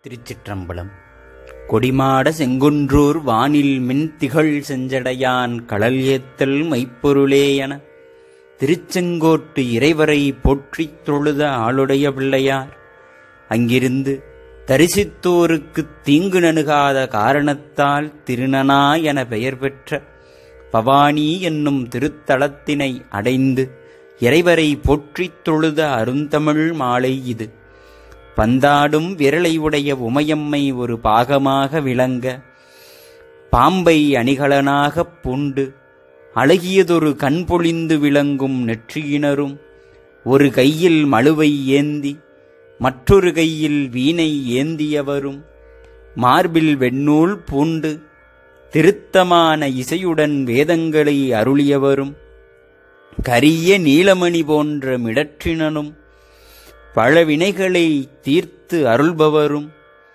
திருச்சிற்றம்பலம் கொடிமாட செங்குன்றூர் வானில் மின் திகழ் செஞ்சடையான் கடல் ஏத்தல் மைப்பொருளேயென திருச்செங்கோட்டு இறைவரை போற்றித் தொழுத ஆளுடைய பிள்ளையார் அங்கிருந்து தரிசித்தோருக்குத் தீங்கு நணுகாத காரணத்தால் திருநனா என பெயர் பெற்ற பவானி என்னும் திருத்தலத்தினை அடைந்து இறைவரை போற்றித் தொழுத அருந்தமிழ் மாலை இது பந்தாடும் விரலை உடைய உமையம்மை ஒரு பாகமாக விளங்க பாம்பை அணிகலனாகப் பூண்டு அழகியதொரு கண் பொழிந்து விளங்கும் நெற்றியினரும் ஒரு கையில் மழுவை ஏந்தி மற்றொரு கையில் வீணை ஏந்தியவரும் மார்பில் வெண்ணூல் பூண்டு திருத்தமான இசையுடன் வேதங்களை அருளியவரும் கரிய நீலமணி போன்ற மிடற்றினனும் பழவினைகளை தீர்த்து அருள்பவரும்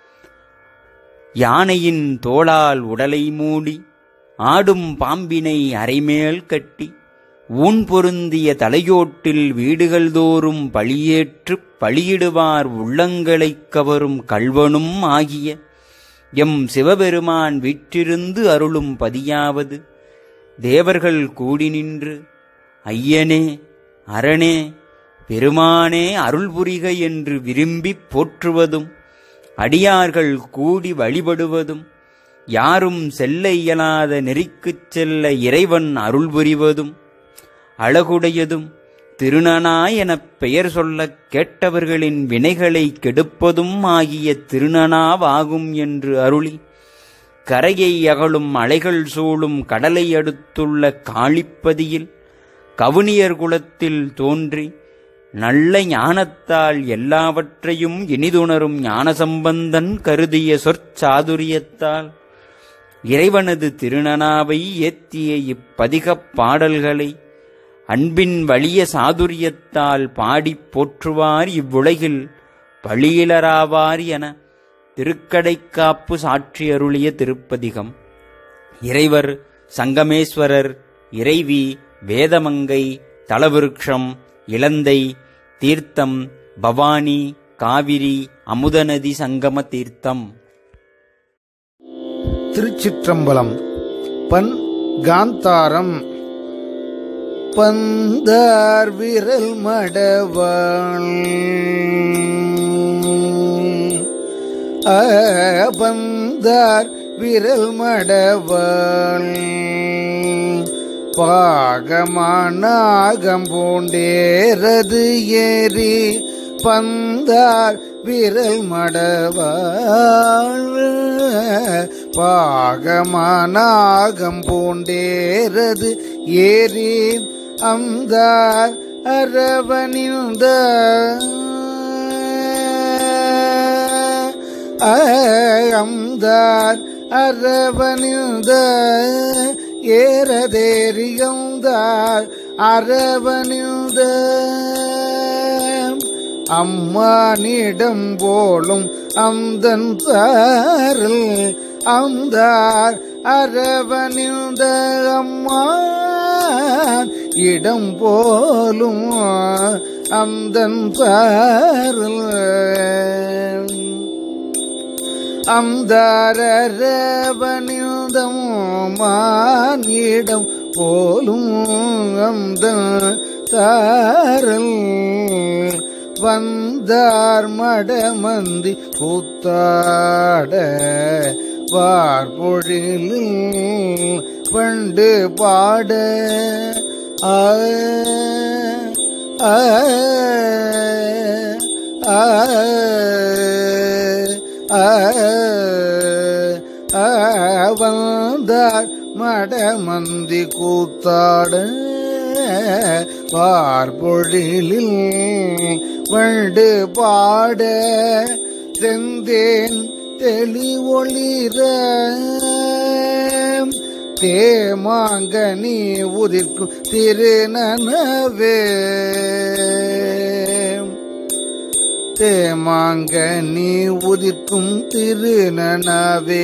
யானையின் தோளால் உடலை மூடி ஆடும் பாம்பினை அரைமேல் கட்டி ஊன் பொருந்திய தலையோட்டில் வீடுகள் தோறும் பழியேற்றுப் பலியிடுவார் உள்ளங்களைக் கவரும் கள்வனும் ஆகிய எம் சிவபெருமான் வீற்றிருந்து அருளும் பதியாவது தேவர்கள் கூடி நின்று ஐயனே அரணே பெருமானே அருள் புரிக என்று விரும்பிப் போற்றுவதும் அடியார்கள் கூடி வழிபடுவதும் யாரும் செல்ல இயலாத நெறிக்குச் செல்ல இறைவன் அருள் புரிவதும் அழகுடையதும் திருநனா எனப் பெயர் சொல்லக் கேட்டவர்களின் வினைகளை கெடுப்பதும் ஆகிய திருநனாவாகும் என்று அருளி கரையை அகலும் அலைகள் சூழும் கடலை அடுத்துள்ள காளிப்பதியில் கவுனியர் குலத்தில் தோன்றி நல்ல ஞானத்தால் எல்லாவற்றையும் இனிதுணரும் ஞானசம்பந்தன் கருதிய சொற்சாதுரியத்தால் இறைவனது திருநனாவை ஏத்திய இப்பதிகப் பாடல்களை அன்பின் வலிய சாதுரியத்தால் பாடிப் போற்றுவார் இவ்வுலகில் பழியிலராவார் என திருக்கடைக்காப்பு சாற்றி அருளிய திருப்பதிகம் இறைவர் சங்கமேஸ்வரர் இறைவி வேதமங்கை தலவிருக்ஷம் இலந்தை தீர்த்தம் பவானி காவிரி அமுதநதி சங்கம தீர்த்தம் திருச்சிற்றம்பலம் பன் காந்தாரம் பந்தார் விரல் மடவாள் ஆ, பந்தார் விரல் மடவாள் பாகமானாகம் பூண்டேரது ஏறி பந்தார் விரல் மடவாள் பாகமானாகம் பூண்டேரது ஏறி அந்தார் அரவணிந்த அம்தார் அரவணிந்த ஏறதேறியந்தார் அரவணிந்த அம்மானிடம் போலும் அந்தன் தாரில் அம்தார் அரவணிந்த அம்மா இடம் போலும் அந்தன் தாரில் அம்தாரவனிதம் மானிடம் போலும் அந்த தாரல் வந்தார் மடமந்தி கூத்தாட வார்பொழிலில் வண்டு பாட ஆ ஆ ஆ வந்தார் மடமந்தி கூத்தாட பார்பொழிலில் வண்டு பாட செந்தேன் தெளி ஒளிர தேமாங்கனி உதிர்க்கும் திருநனவே தேமாங்கனி உதிர்க்கும் திருநனவே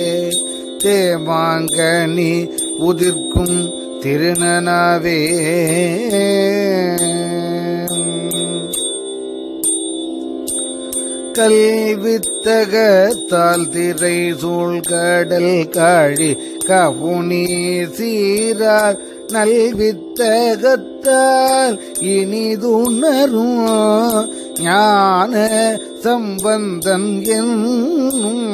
தேமாங்கனி உதிர்க்கும் திருநனவே கல்வித்தகத்தால் திரை சூழ்கடல் காழி கவுனி சீரார் நல்வித்தகத்தால் இனிதுணரும் ஞான சம்பந்தன் என்னும்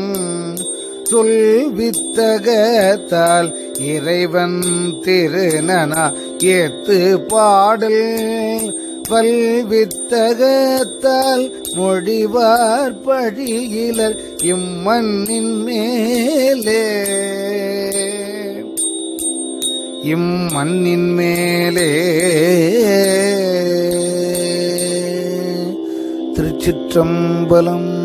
சொல்வித்தகத்தால் இறைவன் திருநனா ஏத்து பாடல் பல்வித்தகத்தால் மொழிவார் பழியிலர் இம்மண்ணின் மேலே இம்மண்ணின் மேலே திருச்சிற்றம்பலம்